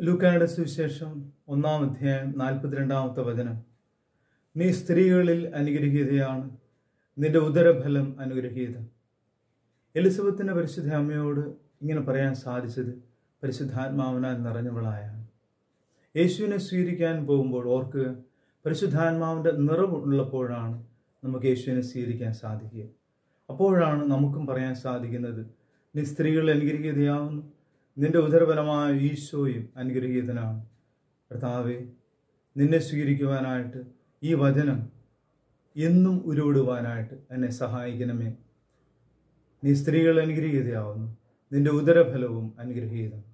ലൂക്കായുടെ സുവിശേഷം ഒന്നാം അധ്യായം നാൽപ്പത്തിരണ്ടാമത്തെ വചനം നീ സ്ത്രീകളിൽ അനുഗ്രഹീതയാണ് നിന്റെ ഉദരഫലം അനുഗ്രഹീത എലിസബത്തിന്റെ പരിശുദ്ധ അമ്മയോട് ഇങ്ങനെ പറയാൻ സാധിച്ചത് പരിശുദ്ധാത്മാവിനാൽ നിറഞ്ഞവളായാണ് യേശുവിനെ സ്വീകരിക്കാൻ പോകുമ്പോൾ ഓർക്കുക പരിശുദ്ധാത്മാവിൻ്റെ നിറവുള്ളപ്പോഴാണ് നമുക്ക് യേശുവിനെ സ്വീകരിക്കാൻ സാധിക്കുക അപ്പോഴാണ് നമുക്കും പറയാൻ സാധിക്കുന്നത് നീ സ്ത്രീകൾ അനുഗ്രഹീതയാവുന്നു നിന്റെ ഉദരഫലമായ ഈശോയും അനുഗ്രഹീതനാണ് കർത്താവെ നിന്നെ സ്വീകരിക്കുവാനായിട്ട് ഈ വചനം എന്നും ഉരുവിടുവാനായിട്ട് എന്നെ സഹായിക്കണമേ നീ സ്ത്രീകൾ അനുഗ്രഹീതയാവുന്നു നിന്റെ ഉദരഫലവും അനുഗ്രഹീതം